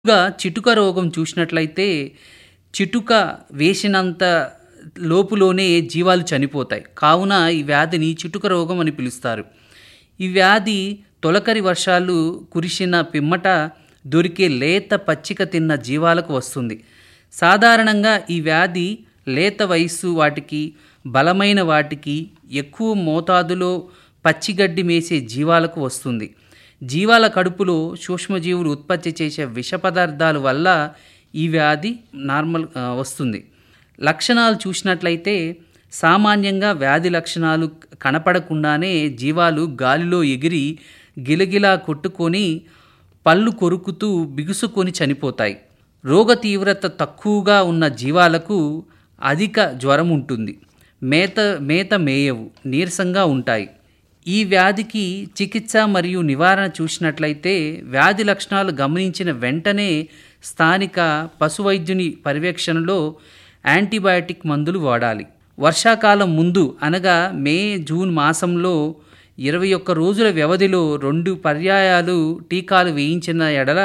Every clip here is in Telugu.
గా చిటుక రోగం చూసినట్లయితే చిటుక వేసినంత లోపులోనే జీవాలు చనిపోతాయి కావున ఈ వ్యాధిని చిటుక రోగం అని పిలుస్తారు ఈ వ్యాధి తొలకరి వర్షాలు కురిసిన పిమ్మట దొరికే లేత పచ్చిక తిన్న జీవాలకు వస్తుంది సాధారణంగా ఈ వ్యాధి లేత వయస్సు వాటికి బలమైన వాటికి ఎక్కువ మోతాదులో పచ్చిగడ్డి మేసే జీవాలకు వస్తుంది జీవాల కడుపులో సూక్ష్మజీవులు ఉత్పత్తి చేసే విష పదార్థాల వల్ల ఈ వ్యాధి నార్మల్ ఆ, వస్తుంది లక్షణాలు చూసినట్లయితే సామాన్యంగా వ్యాధి లక్షణాలు కనపడకుండానే జీవాలు గాలిలో ఎగిరి గిలగిలా కొట్టుకొని పళ్ళు కొరుకుతూ బిగుసుకొని చనిపోతాయి రోగ తీవ్రత తక్కువగా ఉన్న జీవాలకు అధిక జ్వరం ఉంటుంది మేత మేత మేయవు నీరసంగా ఉంటాయి ఈ వ్యాధికి చికిత్స మరియు నివారణ చూసినట్లయితే వ్యాధి లక్షణాలు గమనించిన వెంటనే స్థానిక పశువైద్యుని పర్యవేక్షణలో యాంటీబయాటిక్ మందులు వాడాలి వర్షాకాలం ముందు అనగా మే జూన్ మాసంలో ఇరవై ఒక్క రోజుల వ్యవధిలో రెండు పర్యాయాలు టీకాలు వేయించిన ఎడల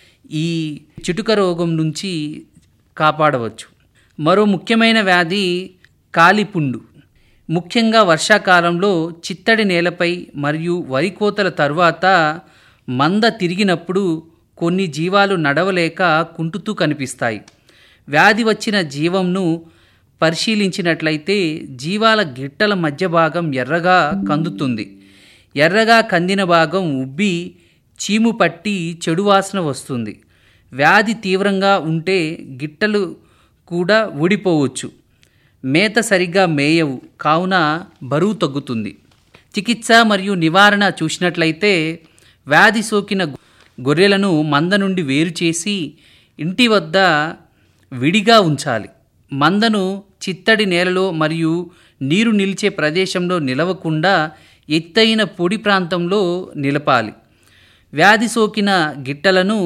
ఈ చిటుక రోగం నుంచి కాపాడవచ్చు మరో ముఖ్యమైన వ్యాధి కాలిపుండు ముఖ్యంగా వర్షాకాలంలో చిత్తడి నేలపై మరియు వరి కోతల తరువాత మంద తిరిగినప్పుడు కొన్ని జీవాలు నడవలేక కుంటుతూ కనిపిస్తాయి వ్యాధి వచ్చిన జీవంను పరిశీలించినట్లయితే జీవాల గిట్టల మధ్య భాగం ఎర్రగా కందుతుంది ఎర్రగా కందిన భాగం ఉబ్బి చీము పట్టి చెడు వాసన వస్తుంది వ్యాధి తీవ్రంగా ఉంటే గిట్టలు కూడా ఊడిపోవచ్చు మేత సరిగ్గా మేయవు కావున బరువు తగ్గుతుంది చికిత్స మరియు నివారణ చూసినట్లయితే వ్యాధి సోకిన గొర్రెలను మంద నుండి వేరు చేసి ఇంటి వద్ద విడిగా ఉంచాలి మందను చిత్తడి నేలలో మరియు నీరు నిలిచే ప్రదేశంలో నిలవకుండా ఎత్తైన పొడి ప్రాంతంలో నిలపాలి వ్యాధి సోకిన గిట్టలను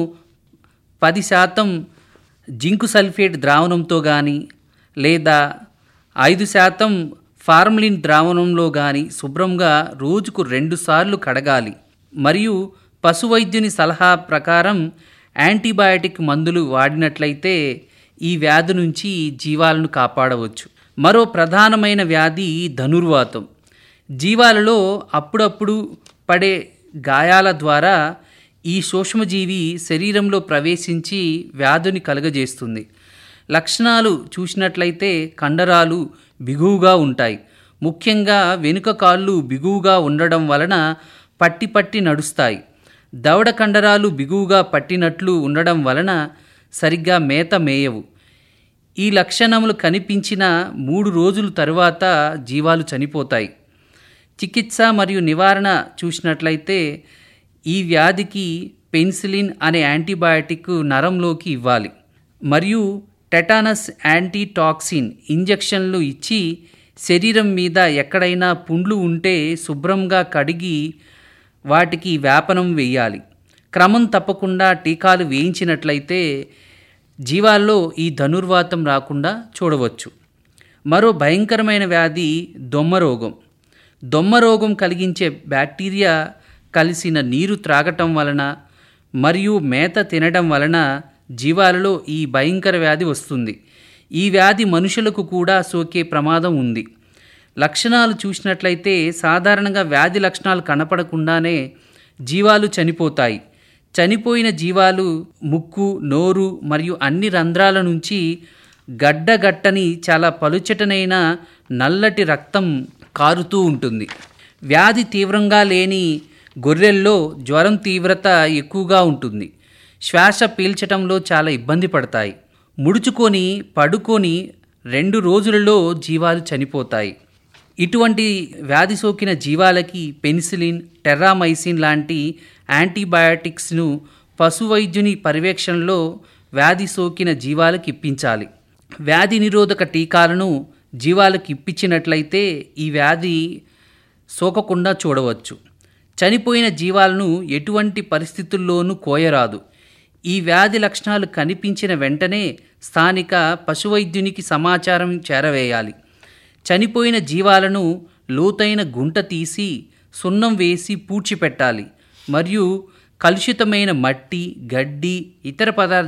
పది శాతం జింకు సల్ఫేట్ ద్రావణంతో కానీ లేదా ఐదు శాతం ఫార్మలిన్ ద్రావణంలో కానీ శుభ్రంగా రోజుకు రెండుసార్లు కడగాలి మరియు పశువైద్యుని సలహా ప్రకారం యాంటీబయాటిక్ మందులు వాడినట్లయితే ఈ వ్యాధి నుంచి జీవాలను కాపాడవచ్చు మరో ప్రధానమైన వ్యాధి ధనుర్వాతం జీవాలలో అప్పుడప్పుడు పడే గాయాల ద్వారా ఈ సూక్ష్మజీవి శరీరంలో ప్రవేశించి వ్యాధిని కలుగజేస్తుంది లక్షణాలు చూసినట్లయితే కండరాలు బిగువుగా ఉంటాయి ముఖ్యంగా వెనుక కాళ్ళు బిగువుగా ఉండడం వలన పట్టి పట్టి నడుస్తాయి దవడ కండరాలు బిగువుగా పట్టినట్లు ఉండడం వలన సరిగ్గా మేత మేయవు ఈ లక్షణములు కనిపించిన మూడు రోజుల తరువాత జీవాలు చనిపోతాయి చికిత్స మరియు నివారణ చూసినట్లయితే ఈ వ్యాధికి పెన్సిలిన్ అనే యాంటీబయాటిక్ నరంలోకి ఇవ్వాలి మరియు టెటానస్ యాంటీటాక్సిన్ ఇంజెక్షన్లు ఇచ్చి శరీరం మీద ఎక్కడైనా పుండ్లు ఉంటే శుభ్రంగా కడిగి వాటికి వ్యాపనం వేయాలి క్రమం తప్పకుండా టీకాలు వేయించినట్లయితే జీవాల్లో ఈ ధనుర్వాతం రాకుండా చూడవచ్చు మరో భయంకరమైన వ్యాధి దొమ్మ రోగం దొమ్మ రోగం కలిగించే బ్యాక్టీరియా కలిసిన నీరు త్రాగటం వలన మరియు మేత తినడం వలన జీవాలలో ఈ భయంకర వ్యాధి వస్తుంది ఈ వ్యాధి మనుషులకు కూడా సోకే ప్రమాదం ఉంది లక్షణాలు చూసినట్లయితే సాధారణంగా వ్యాధి లక్షణాలు కనపడకుండానే జీవాలు చనిపోతాయి చనిపోయిన జీవాలు ముక్కు నోరు మరియు అన్ని రంధ్రాల నుంచి గడ్డగట్టని చాలా పలుచటనైన నల్లటి రక్తం కారుతూ ఉంటుంది వ్యాధి తీవ్రంగా లేని గొర్రెల్లో జ్వరం తీవ్రత ఎక్కువగా ఉంటుంది శ్వాస పీల్చటంలో చాలా ఇబ్బంది పడతాయి ముడుచుకొని పడుకొని రెండు రోజులలో జీవాలు చనిపోతాయి ఇటువంటి వ్యాధి సోకిన జీవాలకి పెన్సిలిన్ టెర్రామైసిన్ లాంటి యాంటీబయాటిక్స్ను పశువైద్యుని పర్యవేక్షణలో వ్యాధి సోకిన జీవాలకు ఇప్పించాలి వ్యాధి నిరోధక టీకాలను జీవాలకు ఇప్పించినట్లయితే ఈ వ్యాధి సోకకుండా చూడవచ్చు చనిపోయిన జీవాలను ఎటువంటి పరిస్థితుల్లోనూ కోయరాదు ఈ వ్యాధి లక్షణాలు కనిపించిన వెంటనే స్థానిక పశువైద్యునికి సమాచారం చేరవేయాలి చనిపోయిన జీవాలను లోతైన గుంట తీసి సున్నం వేసి పూడ్చిపెట్టాలి మరియు కలుషితమైన మట్టి గడ్డి ఇతర పదార్థ